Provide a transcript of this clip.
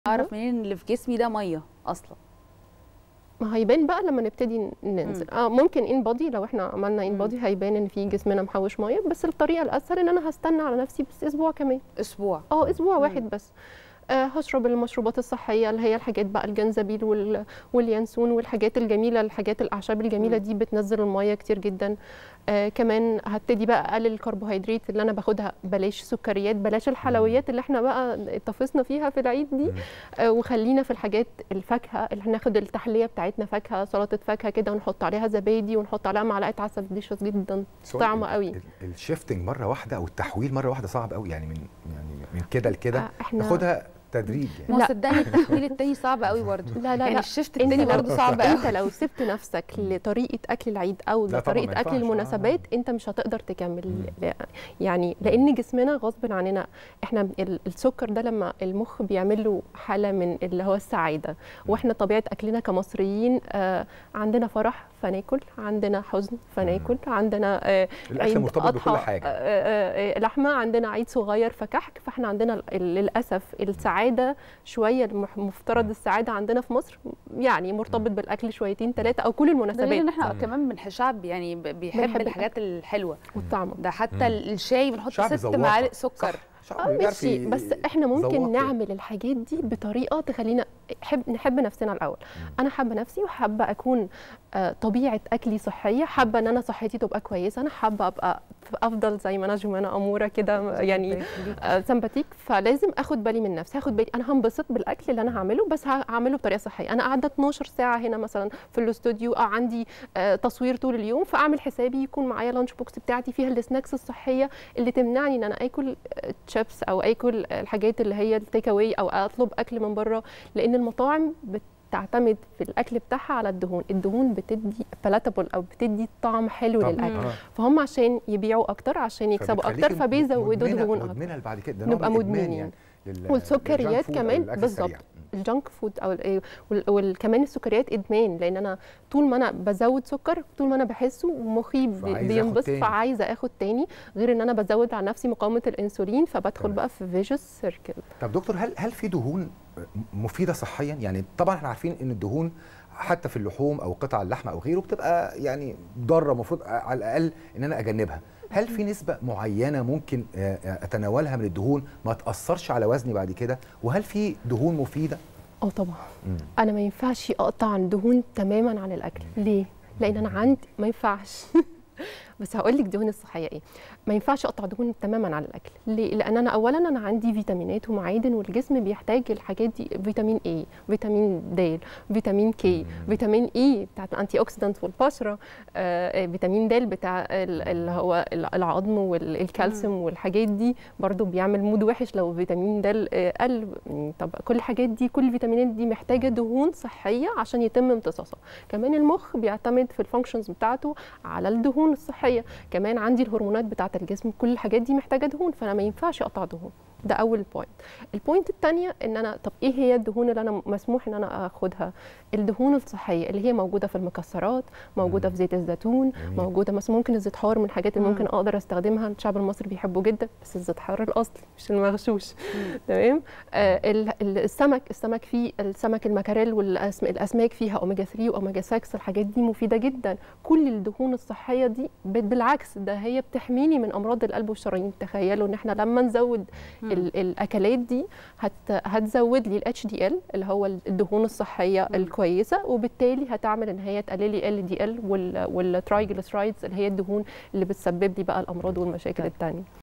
اعرف منين ان اللي في جسمي ده ميه اصلا ما هيبان بقى لما نبتدي ننزل اه ممكن ان بودي لو احنا عملنا ان مم. بودي هيبان ان في جسمنا محوش ميه بس الطريقه الاسهل ان انا هستنى على نفسي بس اسبوع كمان اسبوع اه اسبوع مم. واحد بس آه هشرب المشروبات الصحيه اللي هي الحاجات بقى الجنزبيل وال... واليانسون والحاجات الجميله الحاجات الاعشاب الجميله مم. دي بتنزل الميه كتير جدا آه كمان هبتدي بقى اقلل الكربوهيدرات اللي انا باخدها بلاش سكريات بلاش الحلويات اللي احنا بقى اتفقنا فيها في العيد دي مم. آه وخلينا في الحاجات الفاكهه اللي هناخد التحليه بتاعتنا فاكهه سلطه فاكهه كده ونحط عليها زبادي ونحط عليها معلقه عسل ديشوس جدا بس هو طعمه ال- قوي ال- الشيفتنج مره واحده او التحويل مره واحده صعب قوي يعني من يعني من كده لكده آه، احنا ناخدها تدريج يعني ما لا. هو صدقني التحويل التاني صعب قوي برضه لا لا يعني لا الشفت انت التاني لو- برضه صعب قوي انت لو سبت نفسك لطريقه اكل العيد او لا طبعاً لطريقه ما اكل ينفعش. آه، المناسبات لا. انت مش هتقدر تكمل مم. لا- يعني لان جسمنا غصب عننا احنا ال- السكر ده لما المخ بيعمل له حاله من اللي هو السعاده واحنا طبيعه اكلنا كمصريين آه عندنا فرح فناكل عندنا حزن فناكل عندنا آه الاكل عيد مرتبط أضحى، بكل حاجه آه، آه، آه، لحمه عندنا عيد صغير فكحك فاحنا عندنا ال- ال- للاسف السعاده شويه المح- مفترض السعاده عندنا في مصر يعني مرتبط بالاكل شويتين ثلاثه او كل دليل المناسبات ان احنا مم. كمان من شعب يعني ب- بيحب بنحب الحاجات الحلوه والطعم ده حتى مم. الشاي بنحط شعب ست ذواقة. معالق سكر صح اه شعب بيعرف ماشي ي- بس احنا ممكن ذواق كده. نعمل الحاجات دي بطريقه تخلينا نحب نحب نفسنا الاول مم. انا حابه نفسي وحابه اكون آه، طبيعه اكلي صحيه حابه ان انا صحتي تبقى كويسه انا حابه ابقى في افضل زي ما انا جمانه اموره كده يعني آه، سمباتيك فلازم اخد بالي من نفسي هاخد بالي انا هنبسط بالاكل اللي انا هعمله بس هعمله بطريقه صحيه انا قاعده 12 ساعه هنا مثلا في الاستوديو آه، عندي آه، تصوير طول اليوم فاعمل حسابي يكون معايا لانش بوكس بتاعتي فيها السناكس الصحيه اللي تمنعني ان انا اكل تشيبس او اكل الحاجات اللي هي التيك اواي او اطلب اكل من بره لان المطاعم بتعتمد في الاكل بتاعها على الدهون الدهون بتدي بلاتابل او بتدي طعم حلو طبعاً. للاكل آه. فهم عشان يبيعوا اكتر عشان يكسبوا فبتخليكي اكتر فبيزودوا مدمنة- دهون اكتر مدمنه اللي بعد كده ده نوع نبقى من الإدمان مدمنين. يعني لل- والسكريات للجانك فود أو كمان الأكل بالظبط. السريع. مم. الجانك فود او ال- وال- وكمان السكريات ادمان لان انا طول ما انا بزود سكر طول ما انا بحسه ومخي بي- فعايزة آخد بينبسط تاني. فعايزه اخد تاني غير ان انا بزود على نفسي مقاومه الانسولين فبدخل تمام. بقى في فيجوس سيركل طب دكتور هل هل في دهون مفيده صحيا يعني طبعا احنا عارفين ان الدهون حتى في اللحوم او قطع اللحمه او غيره بتبقى يعني ضاره المفروض على الاقل ان انا اجنبها هل في نسبه معينه ممكن آه، آه، اتناولها من الدهون ما تاثرش على وزني بعد كده وهل في دهون مفيده اه طبعا انا ما ينفعش اقطع الدهون تماما عن الاكل ليه لان انا عندي ما ينفعش بس هقول لك دهون الصحيه ايه ما ينفعش اقطع دهون تماما عن الاكل ليه لان انا اولا انا عندي فيتامينات ومعادن والجسم بيحتاج الحاجات دي فيتامين اي فيتامين د فيتامين كي فيتامين اي بتاعت الانتي اوكسيدانت والبشره آه، آه، فيتامين د بتاع ال- اللي هو العظم والكالسيوم والحاجات دي برضو بيعمل مود وحش لو فيتامين د قل طب كل الحاجات دي كل الفيتامينات دي محتاجه دهون صحيه عشان يتم امتصاصها كمان المخ بيعتمد في الفانكشنز بتاعته على الدهون الصحيه كمان عندي الهرمونات بتاعه الجسم كل الحاجات دي محتاجه دهون فانا ما ينفعش اقطع دهون ده اول بوينت البوينت الثانيه ان انا طب ايه هي الدهون اللي انا مسموح ان انا اخدها الدهون الصحيه اللي هي موجوده في المكسرات موجوده في زيت الزيتون جميل. موجوده مثلا ممكن الزيت حار من الحاجات اللي مم. ممكن اقدر استخدمها الشعب المصري بيحبه جدا بس الزيت حار الاصلي مش المغشوش تمام آه ال- ال- السمك السمك فيه السمك المكاريل والاسماك فيها اوميجا 3 واوميجا 6 الحاجات دي مفيده جدا كل الدهون الصحيه دي ب- بالعكس ده هي بتحميني من امراض القلب والشرايين تخيلوا ان احنا لما نزود ال- الاكلات دي هت هتزود لي الاتش دي ال اللي هو الدهون الصحيه مم. الكويسه وبالتالي هتعمل ان هي تقلل لي ال دي ال والترايجلسرايدز اللي هي الدهون اللي بتسبب لي بقى الامراض والمشاكل طيب. الثانيه